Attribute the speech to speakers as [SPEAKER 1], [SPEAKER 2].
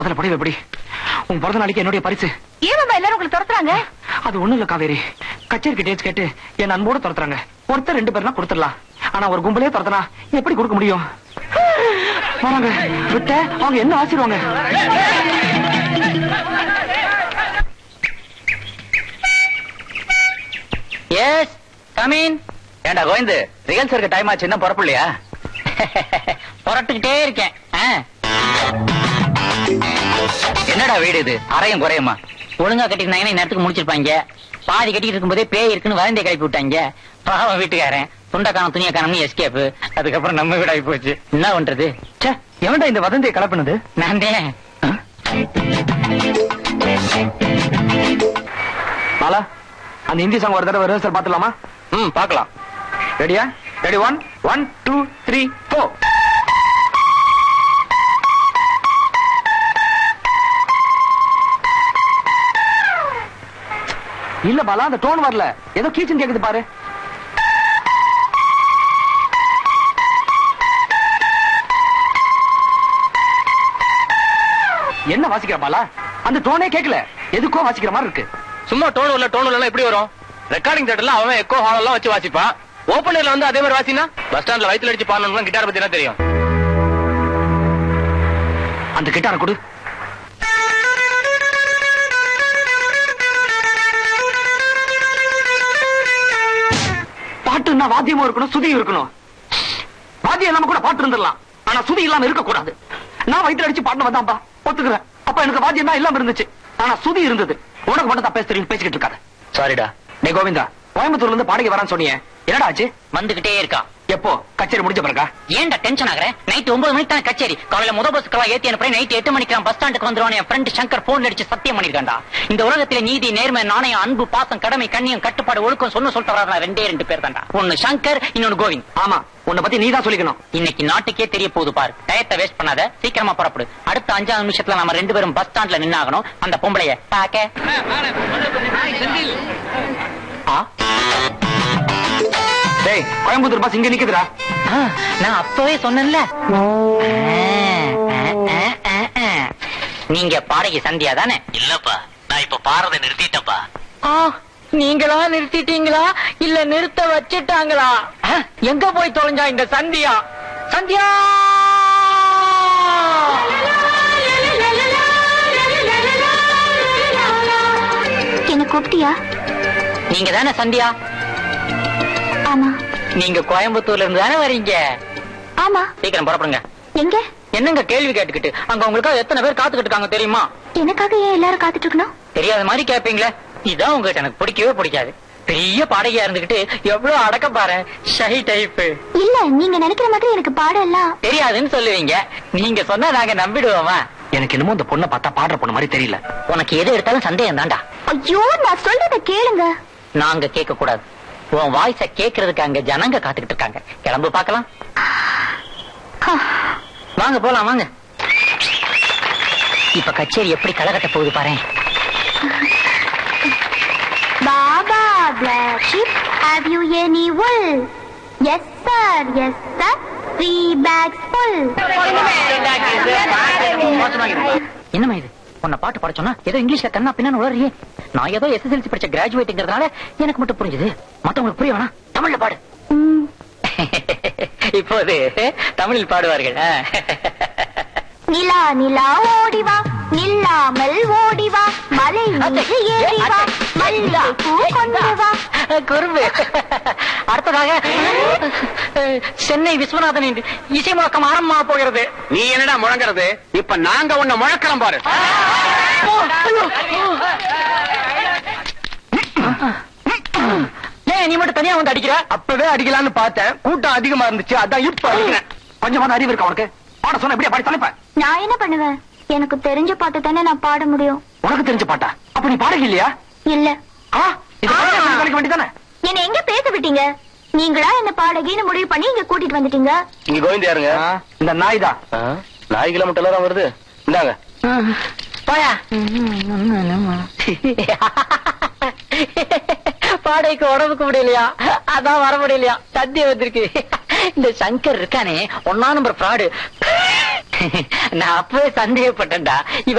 [SPEAKER 1] முதல்ல படி எப்படி உன் பிறந்த நாளைக்கு என்னுடைய பரிசு
[SPEAKER 2] ஏன் மாமா எல்லாரும் உங்களை துரத்துறாங்க
[SPEAKER 1] அது ஒண்ணும் இல்ல காவேரி கச்சேரிக்கு டேட்ஸ் கேட்டு என் அன்போட துரத்துறாங்க ஒருத்தர் ரெண்டு பேர்னா கொடுத்துடலாம் ஆனா ஒரு கும்பலே துரத்துனா எப்படி கொடுக்க முடியும் வராங்க விட்ட அவங்க என்ன ஆசிடுவாங்க
[SPEAKER 3] எஸ் கமின் ஏண்டா கோவிந்து ரிஹர்சலுக்கு டைம் ஆச்சு இன்னும் புறப்படலையா புறட்டுக்கிட்டே இருக்கேன் ஆ. என்னடா வீடு இது அறையும் குறையுமா ஒழுங்கா கட்டிருந்தாங்கன்னா நேரத்துக்கு முடிச்சிருப்பாங்க பாதி கட்டிட்டு இருக்கும்போதே பேய் இருக்குன்னு வதந்தியை கிளப்பி விட்டாங்க பாவம் வீட்டுக்காரன் துண்டக்கான துணியை காணம்னு எஸ்கேப் அதுக்கப்புறம் நம்ம வீடு ஆகி போச்சு என்ன பண்றது
[SPEAKER 1] ச்சே, எவன்டா இந்த வதந்தியை கலப்பினது
[SPEAKER 3] நான் தான்
[SPEAKER 1] பாலா அந்த ஹிந்தி சாங் ஒரு தடவை ரிஹர்சல் பாத்துலாமா
[SPEAKER 3] ம் பார்க்கலாம்
[SPEAKER 1] ரெடியா ready one one two three four இல்ல பாலா அந்த டோன் வரல ஏதோ கீச்சன் கேக்குது பாரு என்ன வாசிக்கிற பாலா அந்த டோனே கேக்கல எதுக்கோ வாசிக்கிற மாதிரி இருக்கு
[SPEAKER 4] சும்மா டோன் இல்ல டோன் இல்ல எப்படி வரும் ரெக்கார்டிங் தேட்டர்ல அவன் எக்கோ ஹால் எல்லாம் வச்சு வாசிப்பான் ஓப்பனர்ல வந்து அதே மாதிரி வாசினா பஸ் ஸ்டாண்ட்ல வயித்துல அடிச்சு பாடணும் கிட்டார் பத்தி என்ன தெரியும்
[SPEAKER 1] அந்த கிட்டார கொடு பாட்டுன்னா வாத்தியமும் இருக்கணும் சுதியும் இருக்கணும் வாத்தியம் இல்லாம கூட பாட்டு இருந்துடலாம் ஆனா சுதி இல்லாம இருக்க கூடாது நான் வயிற்று அடிச்சு பாட்டு வந்தான்பா ஒத்துக்கிறேன் அப்ப எனக்கு வாத்தியம் தான் இல்லாம இருந்துச்சு ஆனா சுதி இருந்தது உனக்கு மட்டும் தான் பேச தெரியும் பேசிக்கிட்டு இருக்காத
[SPEAKER 3] சாரிடா
[SPEAKER 1] டே கோவிந்தா கோயம்புத்தூர்ல இருந்து பாடகை வரான்னு சொன்னியே என்னடா ஆச்சு
[SPEAKER 3] வந்துகிட்டே இருக்கா
[SPEAKER 1] எப்போ கச்சேரி முடிஞ்ச பிறகா
[SPEAKER 3] ஏன்டா டென்ஷன் ஆகுற நைட் ஒன்பது மணிக்கு தான் கச்சேரி காலையில முத பஸ்க்கெல்லாம் ஏத்தி அனுப்புறேன் நைட் எட்டு மணிக்கு நான் பஸ் ஸ்டாண்டுக்கு வந்துருவான் என் ஃப்ரெண்ட் சங்கர் போன் அடிச்சு சத்தியம் பண்ணிருக்காண்டா இந்த உலகத்துல நீதி நேர்மை நாணயம் அன்பு பாசம் கடமை கண்ணியம் கட்டுப்பாடு ஒழுக்கம் சொன்ன சொல்லிட்டு வர்றாங்க ரெண்டே ரெண்டு பேர் தான்டா ஒன்னு சங்கர் இன்னொன்னு கோவிந்த்
[SPEAKER 1] ஆமா உன்னை பத்தி நீதான் சொல்லிக்கணும்
[SPEAKER 3] இன்னைக்கு நாட்டுக்கே தெரிய போகுது பாரு டயத்தை வேஸ்ட் பண்ணாத சீக்கிரமா புறப்படு அடுத்த அஞ்சாவது நிமிஷத்துல நம்ம ரெண்டு பேரும் பஸ் ஸ்டாண்ட்ல நின்னாகணும் அந்த பொம்பளைய பாக்க ஆ
[SPEAKER 1] டேய் கோயம்புத்தூர் பஸ் இங்க நிக்குதுடா
[SPEAKER 3] ஆ, நான் அப்பவே சொன்னேன்ல நீங்க பாடகி சந்தியா தானே
[SPEAKER 4] இல்லப்பா நான் இப்ப பாடுறதை நிறுத்திட்டப்பா
[SPEAKER 3] நீங்களா நிறுத்திட்டீங்களா இல்ல நிறுத்த வச்சிட்டாங்களா ஆ, எங்க போய் தொலைஞ்சா இந்த சந்தியா சந்தியா
[SPEAKER 2] என்ன கூப்பிட்டியா
[SPEAKER 3] நீங்க தானே சந்தியா
[SPEAKER 2] ஆமா
[SPEAKER 3] நீங்க கோயம்புத்தூர்ல இருந்து தானே வரீங்க
[SPEAKER 2] ஆமா
[SPEAKER 3] சீக்கிரம் புறப்படுங்க
[SPEAKER 2] எங்க
[SPEAKER 3] என்னங்க கேள்வி கேட்டுக்கிட்டு அங்க உங்களுக்காக எத்தனை பேர் காத்துக்கிட்டு இருக்காங்க தெரியுமா
[SPEAKER 2] எனக்காக ஏன் எல்லாரும் காத்துட்டு இருக்கணும்
[SPEAKER 3] தெரியாத மாதிரி கேப்பீங்களே இதான் உங்ககிட்ட எனக்கு பிடிக்கவே பிடிக்காது பெரிய பாடகியா இருந்துகிட்டு எவ்வளவு அடக்க பாரு ஷை டைப்
[SPEAKER 2] இல்ல நீங்க நினைக்கிற மாதிரி எனக்கு பாடம் எல்லாம்
[SPEAKER 3] தெரியாதுன்னு சொல்லுவீங்க நீங்க சொன்னா நாங்க நம்பிடுவோமா
[SPEAKER 1] எனக்கு என்னமோ இந்த பொண்ணை பார்த்தா பாடுற பொண்ணு மாதிரி தெரியல
[SPEAKER 3] உனக்கு எது எடுத்தாலும் சந்தேகம் தான்டா
[SPEAKER 2] ஐயோ நான் சொல்றத கேளுங்க
[SPEAKER 3] நாங்க கேட்க கூடாது உன் வாய்ஸ கேக்குறதுக்கு அங்க ஜனங்க காத்துக்கிட்டு இருக்காங்க கிளம்பு பார்க்கலாம் வாங்க போலாம் வாங்க இப்ப கச்சேரி எப்படி களகட்ட போகுது பாரு
[SPEAKER 2] Baba black sheep have you any wool yes sir yes sir three bags full
[SPEAKER 3] என்னமா இது உன்னை பாட்டு பாட சொன்னா ஏதோ இங்கிலீஷ்ல கண்ணா பின்னான்னு உளறியே நான் ஏதோ எஸ்எஸ்எல்சி படிச்ச கிராஜுவேட்டுங்கிறதுனால எனக்கு மட்டும் புரிஞ்சுது மத்தவங்களுக்கு புரிய வேணாம் தமிழ்ல பாடு
[SPEAKER 2] ம்,
[SPEAKER 3] இப்போது தமிழில் பாடுவார்கள் ஆ.
[SPEAKER 2] நிலா நிலா ஓடிவா நில்லாமல் ஓடிவா மலை மீது ஏறிவா மல்லிகை பூ கொண்டு வா
[SPEAKER 3] குறும்பு அடுத்ததாக சென்னை விஸ்வநாதனின் இசை முழக்கம் ஆரம்பமாக போகிறது
[SPEAKER 4] நீ என்னடா முழங்குறது இப்ப நாங்க உன்னை முழக்கலாம் பாரு
[SPEAKER 3] ஏன் நீ மட்டும் தனியா வந்து அடிக்கிற
[SPEAKER 1] அப்பவே அடிக்கலாம்னு பார்த்தேன் கூட்டம் அதிகமா இருந்துச்சு அதான் இப்ப அடிக்கிறேன் கொஞ்சமாவது அறிவு இருக்கா உனக்கு பாட சொன்ன எப்படியா பாடி தலைப்ப
[SPEAKER 2] நான் என்ன பண்ணுவேன் எனக்கு தெரிஞ்ச பாட்டு தானே நான் பாட முடியும்
[SPEAKER 1] உனக்கு தெரிஞ்ச பாட்டா அப்ப நீ பாடகி இல்லையா
[SPEAKER 2] இல்ல
[SPEAKER 1] ஆ இது கலைக்க வேண்டியதானே
[SPEAKER 2] என்ன எங்க பேச விட்டீங்க நீங்களா என்ன பாடகின்னு முடிவு பண்ணி இங்க கூட்டிட்டு வந்துட்டீங்க
[SPEAKER 4] இங்க கோவிந்த் யாருங்க
[SPEAKER 1] இந்த நாய் தான்
[SPEAKER 4] நாய் கிலோமீட்டர் தான் வருது இந்தாங்க
[SPEAKER 3] போயா பாடைக்கு உடம்புக்கு முடியலையா அதான் வர முடியலையா சத்தியம் வந்திருக்கு இந்த சங்கர் இருக்கானே ஒன்னா நம்பர் ஃப்ராடு நான் அப்பவே சந்தேகப்பட்டேன்டா இவ